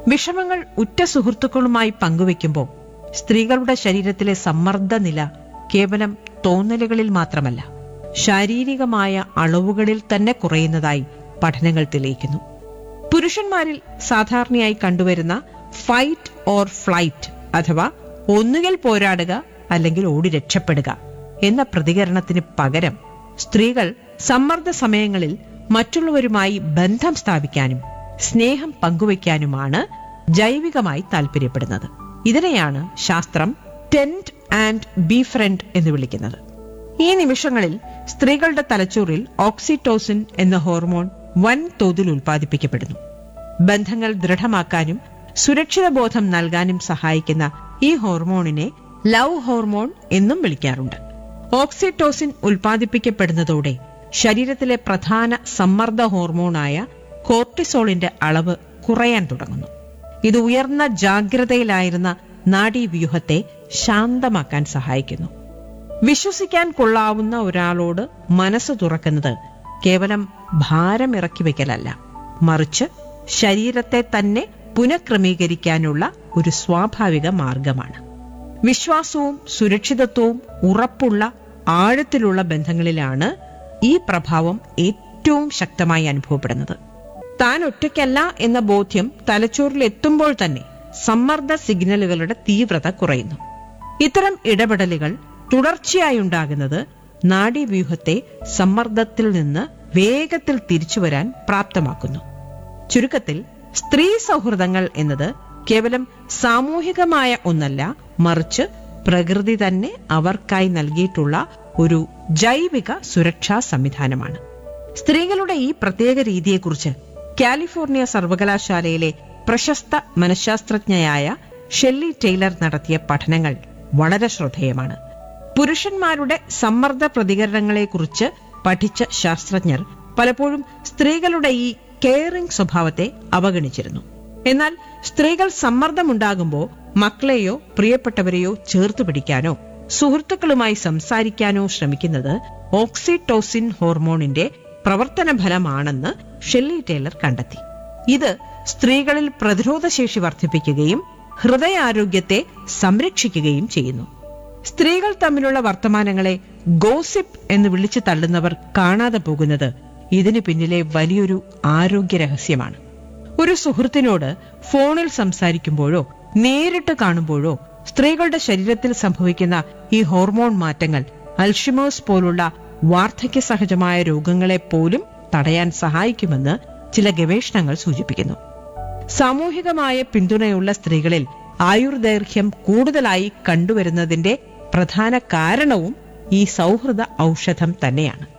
വിഷമങ്ങൾ ഉറ്റ സുഹൃത്തുക്കളുമായി പങ്കുവെക്കുമ്പോൾ സ്ത്രീകളുടെ ശരീരത്തിലെ സമ്മർദ്ദ നില കേവലം തോന്നലുകളിൽ മാത്രമല്ല ശാരീരികമായ അളവുകളിൽ തന്നെ കുറയുന്നതായി പഠനങ്ങൾ തെളിയിക്കുന്നു പുരുഷന്മാരിൽ സാധാരണയായി കണ്ടുവരുന്ന ഫൈറ്റ് ഓർ ഫ്ലൈറ്റ് അഥവാ ഒന്നുകിൽ പോരാടുക അല്ലെങ്കിൽ ഓടി രക്ഷപ്പെടുക എന്ന പ്രതികരണത്തിന് പകരം സ്ത്രീകൾ സമ്മർദ്ദ സമയങ്ങളിൽ മറ്റുള്ളവരുമായി ബന്ധം സ്ഥാപിക്കാനും സ്നേഹം പങ്കുവയ്ക്കാനുമാണ് ജൈവികമായി താല്പര്യപ്പെടുന്നത് ഇതിനെയാണ് ശാസ്ത്രം ടെൻറ്റ് ആൻഡ് ബി ഫ്രണ്ട് എന്ന് വിളിക്കുന്നത് ഈ നിമിഷങ്ങളിൽ സ്ത്രീകളുടെ തലച്ചോറിൽ ഓക്സിറ്റോസിൻ എന്ന ഹോർമോൺ വൻ തോതിൽ ഉൽപ്പാദിപ്പിക്കപ്പെടുന്നു ബന്ധങ്ങൾ ദൃഢമാക്കാനും സുരക്ഷിത ബോധം നൽകാനും സഹായിക്കുന്ന ഈ ഹോർമോണിനെ ലവ് ഹോർമോൺ എന്നും വിളിക്കാറുണ്ട് ഓക്സിറ്റോസിൻ ഉൽപ്പാദിപ്പിക്കപ്പെടുന്നതോടെ ശരീരത്തിലെ പ്രധാന സമ്മർദ്ദ ഹോർമോണായ കോർട്ടിസോളിന്റെ അളവ് കുറയാൻ തുടങ്ങുന്നു ഇത് ഉയർന്ന ജാഗ്രതയിലായിരുന്ന നാഡീവ്യൂഹത്തെ ശാന്തമാക്കാൻ സഹായിക്കുന്നു വിശ്വസിക്കാൻ കൊള്ളാവുന്ന ഒരാളോട് മനസ്സ് തുറക്കുന്നത് കേവലം ഭാരം ഇറക്കി വെക്കലല്ല മറിച്ച് ശരീരത്തെ തന്നെ പുനഃക്രമീകരിക്കാനുള്ള ഒരു സ്വാഭാവിക മാർഗമാണ് വിശ്വാസവും സുരക്ഷിതത്വവും ഉറപ്പുള്ള ആഴത്തിലുള്ള ബന്ധങ്ങളിലാണ് ഈ പ്രഭാവം ഏറ്റവും ശക്തമായി അനുഭവപ്പെടുന്നത് താൻ ഒറ്റയ്ക്കല്ല എന്ന ബോധ്യം തലച്ചോറിൽ എത്തുമ്പോൾ തന്നെ സമ്മർദ്ദ സിഗ്നലുകളുടെ തീവ്രത കുറയുന്നു ഇത്തരം ഇടപെടലുകൾ തുടർച്ചയായി ഉണ്ടാകുന്നത് നാഡീവ്യൂഹത്തെ സമ്മർദ്ദത്തിൽ നിന്ന് വേഗത്തിൽ തിരിച്ചുവരാൻ പ്രാപ്തമാക്കുന്നു ചുരുക്കത്തിൽ സ്ത്രീ സൗഹൃദങ്ങൾ എന്നത് കേവലം സാമൂഹികമായ ഒന്നല്ല മറിച്ച് പ്രകൃതി തന്നെ അവർക്കായി നൽകിയിട്ടുള്ള ഒരു ജൈവിക സുരക്ഷാ സംവിധാനമാണ് സ്ത്രീകളുടെ ഈ പ്രത്യേക രീതിയെക്കുറിച്ച് കാലിഫോർണിയ സർവകലാശാലയിലെ പ്രശസ്ത മനഃശാസ്ത്രജ്ഞയായ ഷെല്ലി ടെയ്ലർ നടത്തിയ പഠനങ്ങൾ വളരെ ശ്രദ്ധേയമാണ് പുരുഷന്മാരുടെ സമ്മർദ്ദ പ്രതികരണങ്ങളെക്കുറിച്ച് പഠിച്ച ശാസ്ത്രജ്ഞർ പലപ്പോഴും സ്ത്രീകളുടെ ഈ കെയറിംഗ് സ്വഭാവത്തെ അവഗണിച്ചിരുന്നു എന്നാൽ സ്ത്രീകൾ സമ്മർദ്ദമുണ്ടാകുമ്പോൾ മക്കളെയോ പ്രിയപ്പെട്ടവരെയോ ചേർത്ത് പിടിക്കാനോ സുഹൃത്തുക്കളുമായി സംസാരിക്കാനോ ശ്രമിക്കുന്നത് ഓക്സിറ്റോസിൻ ഹോർമോണിന്റെ പ്രവർത്തന ഫലമാണെന്ന് ഷെല്ലി ടേലർ കണ്ടെത്തി ഇത് സ്ത്രീകളിൽ പ്രതിരോധശേഷി വർദ്ധിപ്പിക്കുകയും ഹൃദയാരോഗ്യത്തെ സംരക്ഷിക്കുകയും ചെയ്യുന്നു സ്ത്രീകൾ തമ്മിലുള്ള വർത്തമാനങ്ങളെ ഗോസിപ്പ് എന്ന് വിളിച്ചു തള്ളുന്നവർ കാണാതെ പോകുന്നത് ഇതിനു പിന്നിലെ വലിയൊരു ആരോഗ്യ രഹസ്യമാണ് ഒരു സുഹൃത്തിനോട് ഫോണിൽ സംസാരിക്കുമ്പോഴോ നേരിട്ട് കാണുമ്പോഴോ സ്ത്രീകളുടെ ശരീരത്തിൽ സംഭവിക്കുന്ന ഈ ഹോർമോൺ മാറ്റങ്ങൾ അൽഷിമേഴ്സ് പോലുള്ള വാർദ്ധക്യ സഹജമായ രോഗങ്ങളെ പോലും തടയാൻ സഹായിക്കുമെന്ന് ചില ഗവേഷണങ്ങൾ സൂചിപ്പിക്കുന്നു സാമൂഹികമായ പിന്തുണയുള്ള സ്ത്രീകളിൽ ആയുർദൈർഘ്യം കൂടുതലായി കണ്ടുവരുന്നതിന്റെ പ്രധാന കാരണവും ഈ സൗഹൃദ ഔഷധം തന്നെയാണ്